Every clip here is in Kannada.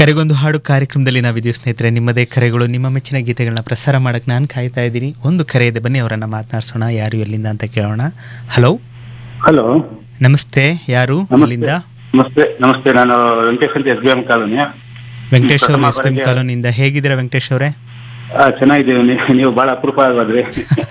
ಕರೆಗೊಂದು ಹಾಡು ಕಾರ್ಯಕ್ರಮದಲ್ಲಿ ನಾವಿದ್ದೀವಿ ಸ್ನೇಹಿತರೆ ನಿಮ್ಮದೇ ಕರೆಗಳು ನಿಮ್ಮ ಮೆಚ್ಚಿನ ಗೀತೆಗಳನ್ನ ಪ್ರಸಾರ ಮಾಡಕ್ಕೆ ನಾನು ಕಾಯ್ತಾ ಇದ್ದೀನಿ ಒಂದು ಕರೆ ಇದೆ ಬನ್ನಿ ಅವರನ್ನ ಮಾತನಾಡ್ಸೋಣ ಯಾರು ಎಲ್ಲಿಂದ ಅಂತ ಕೇಳೋಣ ಹಲೋ ಹಲೋ ನಮಸ್ತೆ ಯಾರು ಎಲ್ಲಿಂದ ನಮಸ್ತೆ ನಮಸ್ತೆ ನಾನು ವೆಂಕಟೇಶ್ ಅಂತ S B M colony Venkatesh ಅವರು ಪ್ರಥಮ ಎಸ್ ಪಿ ಎಂ ಬಾರಿಗೆ- ಕಾಲೋನಿಯಿಂದ ಹೇಗಿದ್ದೀರಾ ವೆಂಕಟೇಶ್ ಅವರೇ ಆ, ಚೆನ್ನಾಗಿದ್ದೀವಿ ನೀವು- ನೀವು ಬಹಳ ಅಪರೂಪ ಆಗೋದ್ರಿ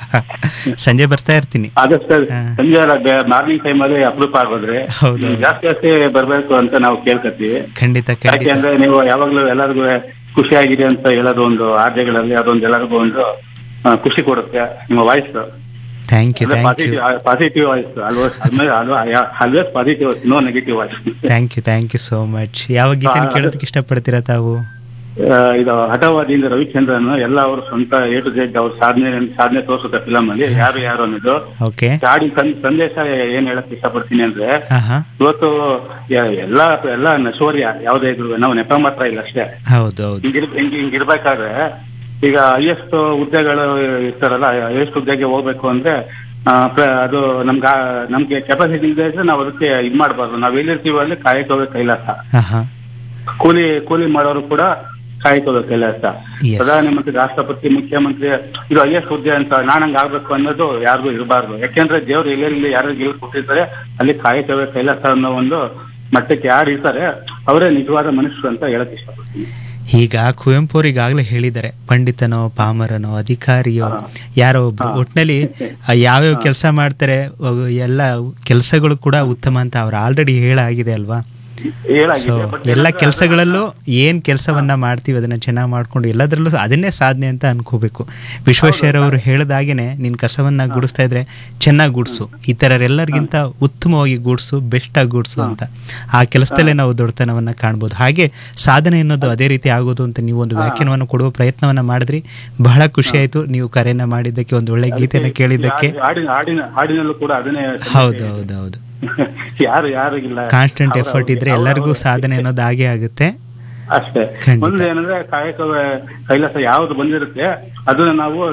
ಸಂಜೆ ಬರ್ತಾ ಇರ್ತೀನಿ ಆದಷ್ಟು ಹಾ. ಸಂಜೆ ಮಾರ್ನಿಂಗ್ ಟೈಮ್ ಅಲ್ಲಿ ಅಪರೂಪ ಆಗೋದ್ರಿ ಹೌದು. ನೀವು ಜಾಸ್ತಿ ಜಾಸ್ತಿ ಬರ್ಬೇಕು ಅಂತ ನಾವು ಕೇಳ್ಕೊತೀವಿ ಖಂಡಿತ ಯಾಕೆ ಖಂಡಿತ ಅಂದ್ರೆ ನೀವು ಯಾವಾಗ್ಲೂ ಎಲ್ಲರಿಗೂ ಖುಷಿಯಾಗಿದೆ ಅಂತ ಹೇಳೋದು ಒಂದು ಆರ್ಜೆಗಳಲ್ಲಿ ಅದೊಂದು ಎಲ್ಲರಿಗೂ ಒಂದು ಆ, ಖುಷಿ ಕೊಡುತ್ತೆ ನಿಮ್ಮ voice thank you thank you positive positive voice always always positive no negative voice thank you thank you so much ಯಾವ ಗೀತೆನ ಆ, ಕೇಳೋದಕ್ಕೆ ಇಷ್ಟಪಡ್ತೀರಾ ತಾವು ಆ, ಇದು ಹಠವಾದಿಯಿಂದ ರವಿಚಂದ್ರನ್ ಎಲ್ಲ ಅವರು ಸ್ವಂತ ಎ ಟು ಜೆಡ್ ಅವ್ರ ಸಾಧನೆ ಸಾಧನೆ ತೋರಿಸುತ್ತೆ ಫಿಲಮ್ ಅಲ್ಲಿ ಯಾರು ಯಾರು ಅನ್ನೋದು ಓಕೆ ಹಾಡಿನ ಸಂ- ಸಂದೇಶ ಏನ್ ಹೇಳಕ್ ಇಷ್ಟಪಡ್ತೀನಿ ಅಂದ್ರೆ ಹಾ ಹಾ ಇವತ್ತು ಯ- ಎಲ್ಲಾ ಎಲ್ಲಾ ನಶೋರ್ಯ ಯಾವ್ದೇ ಇದ್ರು ನಾವು ನೆಪ ಮಾತ್ರ ಇಲ್ಲ ಅಷ್ಟೇ ಹೌದು ಹೌದು ಹಿಂಗಿರ್ ಹಿಂಗ್ ಹಿಂಗಿರ್ಬೇಕಾದ್ರೆ ಈಗ ಹೈಯೆಸ್ಟ್ ಹುದ್ದೆಗಳು ಇರ್ತಾರಲ್ಲ ಹೈಯೆಸ್ಟ್ ಹುದ್ದೆಗೆ ಹೋಗ್ಬೇಕು ಅಂದ್ರೆ ಆ, ಪ್ರ- ಅದು ನಮ್ಗ ನಮ್ಗೆ ಕೆಪಾಸಿಟಿ ಇಲ್ಲದೆ ಇದ್ರೆ ನಾವು ಅದಕ್ಕೆ ಇದ್ ಮಾಡ್ಬಾರ್ದು ನಾವ್ ಎಲ್ಲಿರ್ತೀವಿ ಅಲ್ಲಿ ಕಾಯಕೋವೆ ಕೈಲಾಸ ಹಾ ಹಾ ಕೂಲಿ ಕೂಲಿ ಮಾಡೋರು ಕೂಡ ಕಾಯ್ಕೋಬೇಕು ಕೈಲಾಸ Yes. ಪ್ರಧಾನಮಂತ್ರಿ ರಾಷ್ಟ್ರಪತಿ ಮುಖ್ಯಮಂತ್ರಿ ಇದು ಐ ಎಸ್ ಹುದ್ದೆ ಅಂತ ನಾನಂಗ್ ಆಗ್ಬೇಕು ಅನ್ನೋದು ಯಾರಿಗೂ ಇರಬಾರ್ದು ಯಾಕೆಂದ್ರೆ ದೇವ್ರು ಎಲ್ಲೆಲ್ಲಿ ಯಾರು ಗೆಲ್ ಕೊಟ್ಟಿರ್ತಾರೆ ಅಲ್ಲಿ ಕಾಯಕವೇ ಕೈಲಾಸ ಅನ್ನೋ ಒಂದು ಮಟ್ಟಕ್ಕೆ ಯಾರು ಇರ್ತಾರೆ ಅವರೇ ನಿಜವಾದ ಮನುಷ್ಯರು ಅಂತ ಹೇಳಕ್ ಇಷ್ಟಪಡ್ತೀನಿ ಈಗ ಕುವೆಂಪು ಅವ್ರು ಈಗಾಗಲೇ ಹೇಳಿದ್ದಾರೆ ಪಂಡಿತನೋ ಪಾಮರನೋ ಅಧಿಕಾರಿಯೋ ಯಾರೋ ಒಬ್ರು ಒಟ್ನಲ್ಲಿ ಆ ಯಾವ್ಯಾವ ಕೆಲಸ ಮಾಡ್ತಾರೆ ಅವು ಎಲ್ಲ ಕೆಲಸಗಳು ಕೂಡ ಉತ್ತಮ ಅಂತ ಅವ್ರು ಆಲ್ರೆಡಿ ಹೇಳಾಗಿದೆ ಅಲ್ವಾ ಸೊ ಹೇಳಾಗಿದೆ but ಎಲ್ಲ ಏನಂದ್ರೆ ಕೆಲಸಗಳಲ್ಲೂ ಏನ್ ಕೆಲಸವನ್ನ ಮಾಡ್ತೀವಿ ಅದನ್ನ ಚೆನ್ನಾಗಿ ಮಾಡ್ಕೊಂಡು ಎಲ್ಲದರಲ್ಲೂ ಅದನ್ನೇ ಸಾಧನೆ ಅಂತ ಅನ್ಕೋಬೇಕು ವಿಶ್ವೇಶ್ವರ ಅವರು ಹೇಳ್ದಾಗೇನೆ ನಿನ್ ಕಸವನ್ನ ಗುಡಿಸ್ತಾ ಇದ್ರೆ ಚೆನ್ನಾಗಿ ಗುಡ್ಸು ಇತರರೆಲ್ಲರಿಗಿಂತ ಉತ್ತಮವಾಗಿ ಗೂಡ್ಸು ಬೆಸ್ಟ್ ಆಗಿ ಗೂಡ್ಸು ಅಂತ ಆ ಕೆಲಸದಲ್ಲೇ ನಾವು ದೊಡ್ಡತನವನ್ನ ಕಾಣ್ಬೋದು ಹಾಗೆ ಸಾಧನೆ ಅನ್ನೋದು ಅದೇ ರೀತಿ ಆಗೋದು ಅಂತ ನೀವು ಒಂದು ವ್ಯಾಖ್ಯಾನವನ್ನು ಕೊಡುವ ಪ್ರಯತ್ನವನ್ನ ಮಾಡಿದ್ರಿ ಬಹಳ ಖುಷಿ ಆಯ್ತು ನೀವು ಕರೆಯನ್ನ ಮಾಡಿದ್ದಕ್ಕೆ ಒಂದು ಒಳ್ಳೆ ಗೀತೆನ ಕೇಳಿದ್ದಕ್ಕೆ ಹಾಡಿನ ಹಾಡಿನ ಹಾಡಿನಲ್ಲೂ ಕೂಡ ಅದನ್ನೇ ಹೌದು ಹೌದು ಹೌದು ಯಾರು ಯಾರು ಇಲ್ಲ ಕಾನ್ಸ್ಟೆಂಟ್ ಅವ್ರ- ಎಫರ್ಟ್ ಇದ್ರೆ ಅವ್ರ- ಎಲ್ಲರಿಗೂ ಅವ್ರ- ಸಾಧನೆ ಅನ್ನೋದು ಹಾಗೆ ಆಗುತ್ತೆ ಅಷ್ಟೇ ಖಂಡಿತ. ಒಂದು ಏನಂದ್ರೆ ಕಾಯಕ ಕೈಲಾಸ ಯಾವ್ದು ಬಂದಿರುತ್ತೆ ಅದನ್ನ ನಾವು